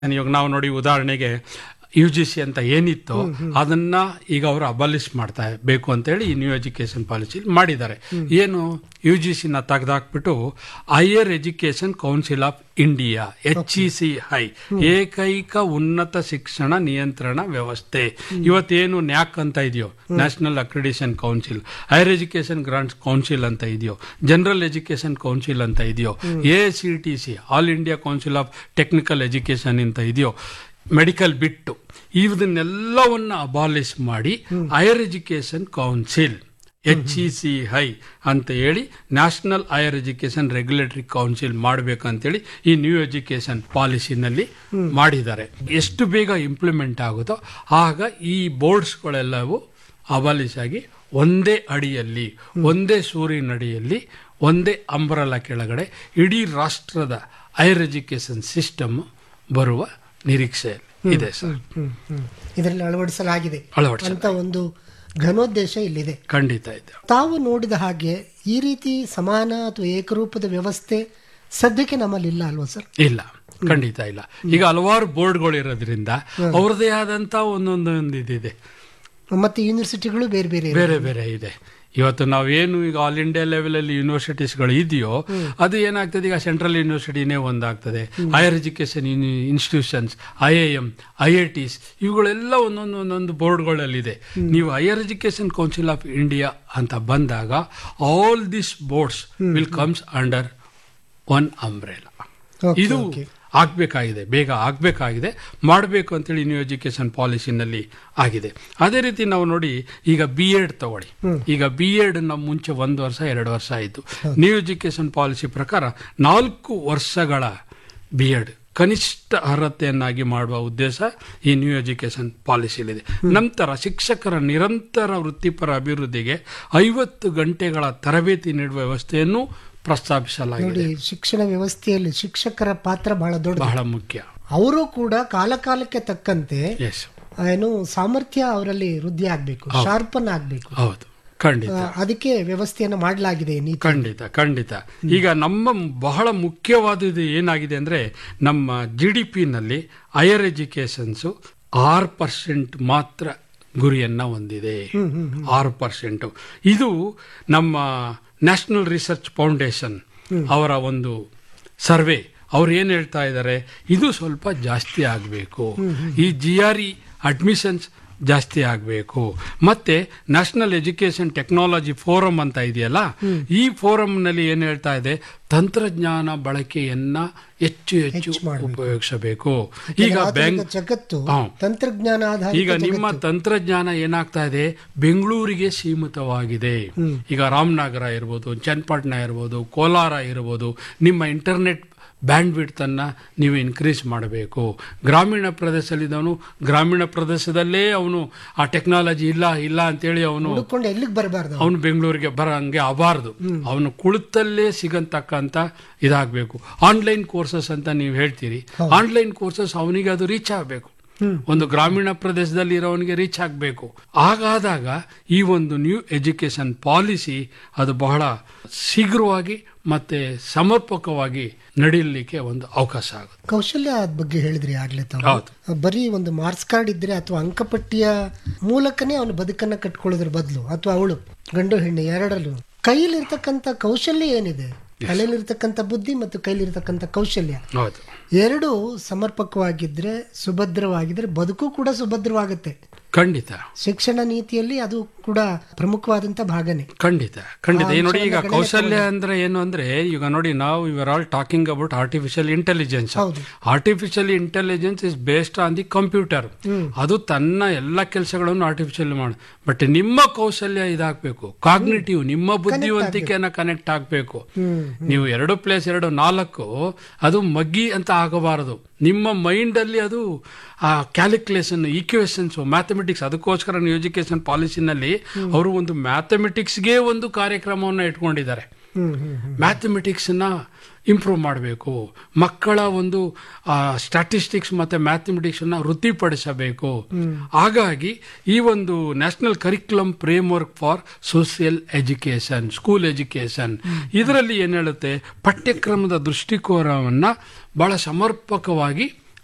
ಇವಾಗ ನಾವು ನೋಡಿ ಉದಾಹರಣೆಗೆ ಯು ಜಿ ಸಿ ಅಂತ ಏನಿತ್ತು ಅದನ್ನ ಈಗ ಅವರು ಅಬಲಿಷ್ ಮಾಡ್ತಾ ಬೇಕು ಅಂತೇಳಿ ಈ ನ್ಯೂ ಎಜುಕೇಶನ್ ಪಾಲಿಸಿ ಮಾಡಿದ್ದಾರೆ ಏನು ಯು ಜಿ ಸಿನ ತೆಗೆದಾಕ್ಬಿಟ್ಟು higher education council of India H E C I ಏಕೈಕ ಉನ್ನತ ಶಿಕ್ಷಣ ನಿಯಂತ್ರಣ ವ್ಯವಸ್ಥೆ ಇವತ್ತೇನು ನ್ಯಾಕ್ ಅಂತ ಇದೆಯೋ national accreditation council higher education grants council ಅಂತ ಇದೆಯೋ ಜನರಲ್ ಎಜುಕೇಶನ್ ಕೌನ್ಸಿಲ್ ಅಂತ ಇದೆಯೋ A C T C all India council of technical education ಅಂತ ಇದೆಯೋ ಮೆಡಿಕಲ್ ಬಿಟ್ಟು ಇದನ್ನೆಲ್ಲವನ್ನ ಅಬಾಲಿಷ್ ಮಾಡಿ higher education council H E C I ಅಂತ ಹೇಳಿ national higher education regulatory council ಮಾಡಬೇಕಂತೇಳಿ ಈ ನ್ಯೂ ಎಜುಕೇಶನ್ ಪಾಲಿಸಿನಲ್ಲಿ ಮಾಡಿದ್ದಾರೆ ಎಷ್ಟು ಬೇಗ ಇಂಪ್ಲಿಮೆಂಟ್ ಆಗುತ್ತೋ ಆಗ ಈ ಬೋರ್ಡ್ಸ್ಗಳೆಲ್ಲವೂ ಅಬಾಲಿಷ್ ಆಗಿ ಒಂದೇ ಅಡಿಯಲ್ಲಿ ಒಂದೇ ಸೂರಿನಡಿಯಲ್ಲಿ ಒಂದೇ ಅಂಬರಲ ಕೆಳಗಡೆ ಇಡೀ ರಾಷ್ಟ್ರದ ಹೈಯರ್ ಎಜುಕೇಶನ್ ಸಿಸ್ಟಮ್ ಬರುವ ನಿರೀಕ್ಷೆ ಇದೆ ಸರ್ ಇದರಲ್ಲಿ ಅಳವಡಿಸಲಾಗಿದೆ ಅಳವಡಿಸ ಅಂತ ಒಂದು ಘನೋದ್ದೇಶ ಇಲ್ಲಿದೆ ಖಂಡಿತ ಇದೆ ತಾವು ನೋಡಿದ ಹಾಗೆ ಈ ರೀತಿ ಸಮಾನ ಅಥವಾ ಏಕರೂಪದ ವ್ಯವಸ್ಥೆ ಸದ್ಯಕ್ಕೆ ನಮ್ಮಲ್ಲಿ ಇಲ್ಲ ಅಲ್ವಾ ಸರ್ ಇಲ್ಲ ಖಂಡಿತ ಇಲ್ಲ ಈಗ ಹಲವಾರು ಬೋರ್ಡ್ಗಳು ಇರೋದ್ರಿಂದ ಅವ್ರದೇ ಆದಂತ ಒಂದೊಂದು ಒಂದು ಇದಿದೆ ಮತ್ತೆ ಯೂನಿವರ್ಸಿಟಿಗಳು ಬೇರೆ ಬೇರೆ ಇವೆ. ಬೇರೆ ಬೇರೆ ಇದೆ ಇವತ್ತು ನಾವೇನು ಈಗ ಆಲ್ ಇಂಡಿಯಾ ಲೆವೆಲ್ ಅಲ್ಲಿ ಯೂನಿವರ್ಸಿಟೀಸ್ಗಳು ಇದೆಯೋ ಅದು ಏನಾಗ್ತದೆ ಈಗ ಸೆಂಟ್ರಲ್ ಯೂನಿವರ್ಸಿಟಿನೇ ಒಂದಾಗ್ತದೆ higher education institutions I I M I I Ts ಇವುಗಳೆಲ್ಲ ಒಂದೊಂದು ಒಂದೊಂದು ಬೋರ್ಡ್ಗಳಲ್ಲಿದೆ ನೀವು higher education council of India ಅಂತ ಬಂದಾಗ all this boards will comes under one umbrella Okay, ಇದು okay. ಆಗ್ಬೇಕಾಗಿದೆ ಬೇಗ ಆಗ್ಬೇಕಾಗಿದೆ ಮಾಡಬೇಕು ಅಂತೇಳಿ ನ್ಯೂ ಎಜುಕೇಶನ್ ಪಾಲಿಸಿನಲ್ಲಿ ಆಗಿದೆ ಅದೇ ರೀತಿ ನಾವು ನೋಡಿ ಈಗ ಬಿ ಎಡ್ ತಗೊಳ್ಳಿ ಈಗ ಬಿ ಎಡ್ ನಮ್ಮ ಮುಂಚೆ ಒಂದು ವರ್ಷ ಎರಡು ವರ್ಷ ಆಯಿತು ನ್ಯೂ ಎಜುಕೇಶನ್ ಪಾಲಿಸಿ ಪ್ರಕಾರ ನಾಲ್ಕು ವರ್ಷಗಳ ಬಿ ಎಡ್ ಕನಿಷ್ಠ ಅರ್ಹತೆಯನ್ನಾಗಿ ಮಾಡುವ ಉದ್ದೇಶ ಈ ನ್ಯೂ ಎಜುಕೇಶನ್ ಪಾಲಿಸಿಲಿದೆ ನಂತರ ಶಿಕ್ಷಕರ ನಿರಂತರ ವೃತ್ತಿಪರ ಅಭಿವೃದ್ಧಿಗೆ ಐವತ್ತು ಗಂಟೆಗಳ ತರಬೇತಿ ನೀಡುವ ವ್ಯವಸ್ಥೆಯನ್ನು ಪ್ರಸ್ತಾಪಿಸಲಾಗಿದೆ ನೋಡಿ ಶಿಕ್ಷಣ ವ್ಯವಸ್ಥೆಯಲ್ಲಿ ಶಿಕ್ಷಕರ ಪಾತ್ರ ಬಹಳ ದೊಡ್ಡ ಬಹಳ ಮುಖ್ಯ ಅವರು ಕೂಡ ಕಾಲ ಕಾಲಕ್ಕೆ ತಕ್ಕಂತೆ ಎಸ್ ಏನು ಸಾಮರ್ಥ್ಯ ಅವರಲ್ಲಿ ವೃದ್ಧಿ ಆಗ್ಬೇಕು ಶಾರ್ಪನ್ ಆಗ್ಬೇಕು ಹೌದು ಖಂಡಿತ ಆ, ಅದಕ್ಕೆ ವ್ಯವಸ್ಥೆಯನ್ನು ಮಾಡಲಾಗಿದೆ ಈ ನೀತಿ ಖಂಡಿತ ಖಂಡಿತ ಈಗ ನಮ್ಮ ಬಹಳ ಮುಖ್ಯವಾದದ್ದು ಏನಾಗಿದೆ ಅಂದ್ರೆ ನಮ್ಮ ಜಿ ಡಿ ಪಿನಲ್ಲಿ ಹೈಯರ್ ಎಜುಕೇಶನ್ಸು ಆರು ಪರ್ಸೆಂಟ್ ಮಾತ್ರ ಗುರಿಯನ್ನ ಹೊಂದಿದೆ ಆರು ಪರ್ಸೆಂಟ್ ಇದು ನಮ್ಮ ನ್ಯಾಷನಲ್ ರಿಸರ್ಚ್ ಫೌಂಡೇಶನ್ ಅವರ ಒಂದು ಸರ್ವೆ ಅವ್ರು ಏನು ಹೇಳ್ತಾ ಇದ್ದಾರೆ ಇದು ಸ್ವಲ್ಪ ಜಾಸ್ತಿ ಆಗಬೇಕು ಈ ಜಿ ಆರ್ ಇ ಅಡ್ಮಿಷನ್ಸ್ ಜಾಸ್ತಿ ಆಗಬೇಕು ಮತ್ತೆ ನ್ಯಾಷನಲ್ ಎಜುಕೇಶನ್ ಟೆಕ್ನಾಲಜಿ ಫೋರಮ್ ಅಂತ ಇದೆಯಲ್ಲ ಈ ಫೋರಂನಲ್ಲಿ ಏನು ಹೇಳ್ತಾ ಇದೆ ತಂತ್ರಜ್ಞಾನ ಬಳಕೆಯನ್ನ ಹೆಚ್ಚು ಹೆಚ್ಚು ಉಪಯೋಗಿಸಬೇಕು ಈಗ ಆಧುನಿಕ ಬ್ಯಾಂಕ್ ಜಗತ್ತು ಹಾ. ತಂತ್ರಜ್ಞಾನ ಆಧಾರಿತ ಈಗ ನಿಮ್ಮ ತಂತ್ರಜ್ಞಾನ ಏನಾಗ್ತಾ ಇದೆ ಬೆಂಗಳೂರಿಗೆ ಸೀಮಿತವಾಗಿದೆ ಈಗ ರಾಮನಗರ ಇರ್ಬೋದು ಚನ್ನಪಟ್ಟಣ ಇರ್ಬೋದು ಕೋಲಾರ ಇರ್ಬೋದು ನಿಮ್ಮ ಇಂಟರ್ನೆಟ್ ಬ್ಯಾಂಡ್ ಅನ್ನ ನೀವು ಇನ್ಕ್ರೀಸ್ ಮಾಡಬೇಕು ಗ್ರಾಮೀಣ ಪ್ರದೇಶದಲ್ಲಿದ್ದವನು ಗ್ರಾಮೀಣ ಪ್ರದೇಶದಲ್ಲೇ ಅವನು ಆ ಟೆಕ್ನಾಲಜಿ ಇಲ್ಲ ಇಲ್ಲ ಅಂತೇಳಿ ಅವನು ಹುಡುಕೊಂಡು ಎಲ್ಲಿಗೆ ಬರಬಾರ್ದು ಅವನು ಬೆಂಗಳೂರಿಗೆ ಬರಂಗೆ ಆಗಬಾರ್ದು ಅವನು ಕುಳಿತಲ್ಲೇ ಸಿಗಂತಕ್ಕಂತ ಇದಾಗಬೇಕು ಆನ್ಲೈನ್ ಕೋರ್ಸಸ್ ಅಂತ ನೀವು ಹೇಳ್ತೀರಿ ಆನ್ಲೈನ್ ಕೋರ್ಸಸ್ ಅವನಿಗೆ ಅದು ರೀಚ್ ಆಗಬೇಕು ಒಂದು ಗ್ರಾಮೀಣ ಪ್ರದೇಶದಲ್ಲಿ ಇರೋವನಿಗೆ ರೀಚ್ ಆಗಬೇಕು ಹಾಗಾದಾಗ ಈ ಒಂದು ನ್ಯೂ ಎಜುಕೇಶನ್ ಪಾಲಿಸಿ ಅದು ಬಹಳ ಶೀಘ್ರವಾಗಿ ಮತ್ತೆ ಸಮರ್ಪಕವಾಗಿ ನಡೆಯಲಿಕ್ಕೆ ಒಂದು ಅವಕಾಶ ಆಗುತ್ತೆ ಕೌಶಲ್ಯ ಬಗ್ಗೆ ಹೇಳಿದ್ರಿ ಆಗ್ಲೇ ತಾವು ಹೌದು. ಬರೀ ಒಂದು ಮಾರ್ಕ್ಸ್ ಕಾರ್ಡ್ ಇದ್ರೆ ಅಥವಾ ಅಂಕಪಟ್ಟಿಯ ಮೂಲಕನೇ ಅವನು ಬದುಕನ್ನ ಕಟ್ಕೊಳ್ಳೋದ್ರ ಬದಲು ಅಥವಾ ಅವಳು ಗಂಡು ಹೆಣ್ಣು ಎರಡರಲ್ಲೂ ಕೈಯಲ್ಲಿರ್ತಕ್ಕಂಥ ಕೌಶಲ್ಯ ಏನಿದೆ ತಲೆಯಲ್ಲಿರ್ತಕ್ಕಂಥ ಬುದ್ಧಿ ಮತ್ತು ಕೈಲಿರ್ತಕ್ಕಂಥ ಕೌಶಲ್ಯ ಹೌದು ಎರಡು ಸಮರ್ಪಕವಾಗಿದ್ರೆ ಸುಭದ್ರವಾಗಿದ್ರೆ ಬದುಕು ಕೂಡ ಸುಭದ್ರವಾಗುತ್ತೆ ಖಂಡಿತ ಶಿಕ್ಷಣ ನೀತಿಯಲ್ಲಿ ಅದು ಕೂಡ ಪ್ರಮುಖವಾದಂತ ಭಾಗನೇ ಖಂಡಿತ ಖಂಡಿತ ಆ ಈ ನೋಡಿ ಈಗ ಅಂಶವನ್ನ ಕೌಶಲ್ಯ ಅಂದ್ರೆ ಏನು ಅಂದ್ರೆ ಈಗ ನೋಡಿ ನಾವು ಇವರ್ all talking about artificial intelligence ಹೌದು. Artificial intelligence is based on the computer ಅದು ತನ್ನ ಎಲ್ಲ ಕೆಲಸಗಳನ್ನು ಆರ್ಟಿಫಿಷಿಯಲ್ ಮಾಡ ಬಟ್ ನಿಮ್ಮ ಕೌಶಲ್ಯ ಇದಾಗಬೇಕು ಕಾಗ್ನಿಟಿವ್ ನಿಮ್ಮ ಬುದ್ಧಿವಂತಿಕೆಯನ್ನ ಕನೆಕ್ಟ್ ಆಗಬೇಕು ನೀವು ಎರಡು ಪ್ಲೇಸ್ ಎರಡು ನಾಲ್ಕು ಅದು ಮಗ್ಗಿ ಅಂತ ಆಗಬಾರದು ನಿಮ್ಮ ಮೈಂಡ್ ಅಲ್ಲಿ ಅದು ಆ ಕ್ಯಾಲ್ಕುಲೇಷನ್ ಈಕ್ವೇಷನ್ಸ್ ಮ್ಯಾಥಮೆಟಿಕ್ಸ್ ಅದಕ್ಕೋಸ್ಕರ ನೀವು ಎಜುಕೇಶನ್ ಪಾಲಿಸಿನಲ್ಲಿ ಅವರು ಒಂದು ಮ್ಯಾಥಮೆಟಿಕ್ಸ್ಗೆ ಒಂದು ಕಾರ್ಯಕ್ರಮವನ್ನು ಇಟ್ಕೊಂಡಿದ್ದಾರೆ ಹ್ಮ್ ಹ್ಮ್ ಹ್ಮ್. ಮ್ಯಾಥಮೆಟಿಕ್ಸ್ನ ಇಂಪ್ರೂವ್ ಮಾಡಬೇಕು ಮಕ್ಕಳ ಒಂದು ಸ್ಟ್ಯಾಟಿಸ್ಟಿಕ್ಸ್ ಮತ್ತು ಮ್ಯಾಥಮೆಟಿಕ್ಸನ್ನು ವೃತ್ತಿಪಡಿಸಬೇಕು ಹಾಗಾಗಿ ಈ ಒಂದು national curriculum framework for social education school education ಇದರಲ್ಲಿ ಏನು ಹೇಳುತ್ತೆ ಪಠ್ಯಕ್ರಮದ ದೃಷ್ಟಿಕೋನವನ್ನು ಬಹಳ ಸಮರ್ಪಕವಾಗಿ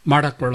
ಮಾಡಕೊಳ್ಳೋ